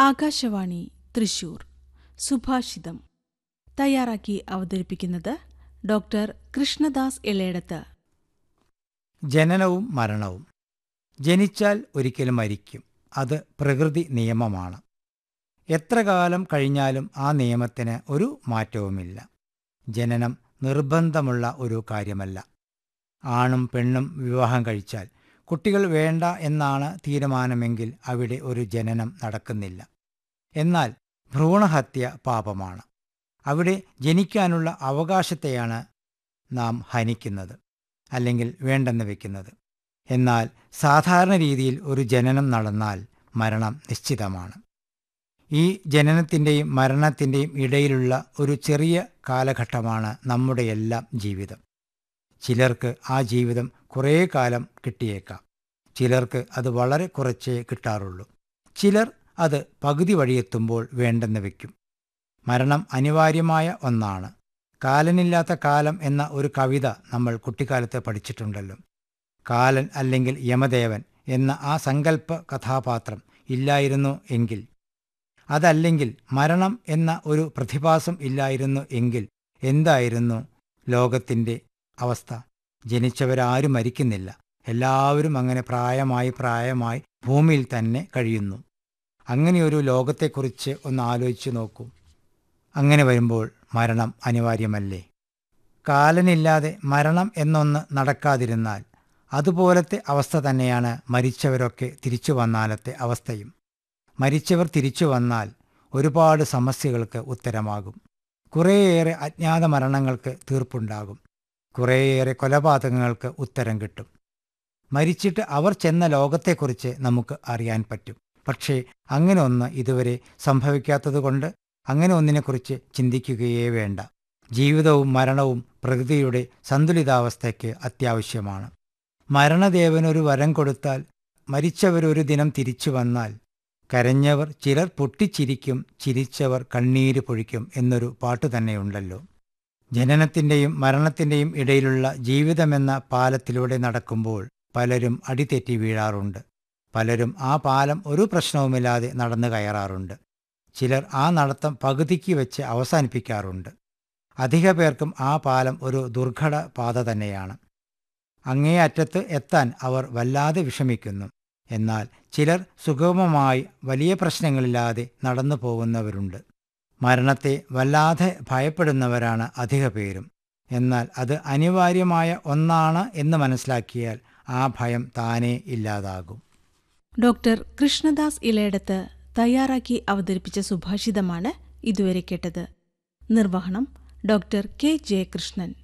ആകാശവാണി തൃശൂർ സുഭാഷിതം തയ്യാറാക്കി അവതരിപ്പിക്കുന്നത് ഡോക്ടർ കൃഷ്ണദാസ് എളേടത്ത് ജനനവും മരണവും ജനിച്ചാൽ ഒരിക്കലും മരിക്കും അത് പ്രകൃതി നിയമമാണ് എത്ര കാലം കഴിഞ്ഞാലും ആ നിയമത്തിന് ഒരു മാറ്റവുമില്ല ജനനം നിർബന്ധമുള്ള ഒരു കാര്യമല്ല ആണും പെണ്ണും വിവാഹം കഴിച്ചാൽ കുട്ടികൾ വേണ്ട എന്നാണ് തീരുമാനമെങ്കിൽ അവിടെ ഒരു ജനനം നടക്കുന്നില്ല എന്നാൽ ഭ്രൂണഹത്യ പാപമാണ് അവിടെ ജനിക്കാനുള്ള അവകാശത്തെയാണ് നാം ഹനിക്കുന്നത് അല്ലെങ്കിൽ വേണ്ടെന്ന് വെക്കുന്നത് എന്നാൽ സാധാരണ രീതിയിൽ ഒരു ജനനം നടന്നാൽ മരണം നിശ്ചിതമാണ് ഈ ജനനത്തിൻ്റെയും മരണത്തിൻ്റെയും ഇടയിലുള്ള ഒരു ചെറിയ കാലഘട്ടമാണ് നമ്മുടെ എല്ലാം ജീവിതം ചിലർക്ക് ആ ജീവിതം കുറേ കാലം കിട്ടിയേക്കാം ചിലർക്ക് അത് വളരെ കുറച്ചേ കിട്ടാറുള്ളൂ ചിലർ അത് പകുതി വഴിയെത്തുമ്പോൾ വേണ്ടെന്ന് വെക്കും മരണം അനിവാര്യമായ ഒന്നാണ് കാലനില്ലാത്ത കാലം എന്ന ഒരു കവിത നമ്മൾ കുട്ടിക്കാലത്ത് പഠിച്ചിട്ടുണ്ടല്ലോ കാലൻ അല്ലെങ്കിൽ യമദേവൻ എന്ന ആ സങ്കല്പ കഥാപാത്രം ഇല്ലായിരുന്നു എങ്കിൽ അതല്ലെങ്കിൽ മരണം എന്ന ഒരു പ്രതിഭാസം ഇല്ലായിരുന്നു എങ്കിൽ എന്തായിരുന്നു ലോകത്തിൻ്റെ അവസ്ഥ ജനിച്ചവരാരും മരിക്കുന്നില്ല എല്ലാവരും അങ്ങനെ പ്രായമായി പ്രായമായി ഭൂമിയിൽ തന്നെ കഴിയുന്നു അങ്ങനെയൊരു ലോകത്തെക്കുറിച്ച് ഒന്ന് ആലോചിച്ച് നോക്കൂ അങ്ങനെ വരുമ്പോൾ മരണം അനിവാര്യമല്ലേ കാലനില്ലാതെ മരണം എന്നൊന്ന് നടക്കാതിരുന്നാൽ അതുപോലത്തെ അവസ്ഥ തന്നെയാണ് മരിച്ചവരൊക്കെ തിരിച്ചു വന്നാലത്തെ അവസ്ഥയും മരിച്ചവർ തിരിച്ചു വന്നാൽ ഒരുപാട് സമസ്യകൾക്ക് ഉത്തരമാകും കുറേയേറെ അജ്ഞാത മരണങ്ങൾക്ക് തീർപ്പുണ്ടാകും കുറേയേറെ കൊലപാതകങ്ങൾക്ക് ഉത്തരം കിട്ടും മരിച്ചിട്ട് അവർ ചെന്ന ലോകത്തെക്കുറിച്ച് നമുക്ക് അറിയാൻ പറ്റും പക്ഷേ അങ്ങനെ ഒന്ന് ഇതുവരെ സംഭവിക്കാത്തതുകൊണ്ട് അങ്ങനെ ഒന്നിനെക്കുറിച്ച് ചിന്തിക്കുകയേ വേണ്ട ജീവിതവും മരണവും പ്രകൃതിയുടെ സന്തുലിതാവസ്ഥയ്ക്ക് അത്യാവശ്യമാണ് മരണദേവനൊരു വരം കൊടുത്താൽ മരിച്ചവരൊരു ദിനം തിരിച്ചു വന്നാൽ കരഞ്ഞവർ ചിലർ പൊട്ടിച്ചിരിക്കും ചിരിച്ചവർ കണ്ണീര് പൊഴിക്കും എന്നൊരു പാട്ടു തന്നെയുണ്ടല്ലോ ജനനത്തിൻ്റെയും മരണത്തിൻ്റെയും ഇടയിലുള്ള ജീവിതമെന്ന പാലത്തിലൂടെ നടക്കുമ്പോൾ പലരും അടിതെറ്റി വീഴാറുണ്ട് പലരും ആ പാലം ഒരു പ്രശ്നവുമില്ലാതെ നടന്നു കയറാറുണ്ട് ചിലർ ആ നടത്തം പകുതിക്ക് വെച്ച് അവസാനിപ്പിക്കാറുണ്ട് അധിക പേർക്കും ആ പാലം ഒരു ദുർഘട പാത തന്നെയാണ് അങ്ങേ അറ്റത്ത് എത്താൻ അവർ വല്ലാതെ വിഷമിക്കുന്നു എന്നാൽ ചിലർ സുഗമമായി വലിയ പ്രശ്നങ്ങളില്ലാതെ നടന്നു പോകുന്നവരുണ്ട് മരണത്തെ വല്ലാതെ ഭയപ്പെടുന്നവരാണ് അധിക പേരും എന്നാൽ അത് അനിവാര്യമായ ഒന്നാണ് എന്ന് മനസ്സിലാക്കിയാൽ ആ ഭയം താനേ ഇല്ലാതാകും ഡോക്ടർ കൃഷ്ണദാസ് ഇളയടത്ത് തയ്യാറാക്കി അവതരിപ്പിച്ച സുഭാഷിതമാണ് ഇതുവരെ കേട്ടത് നിർവഹണം ഡോക്ടർ കെ ജയകൃഷ്ണൻ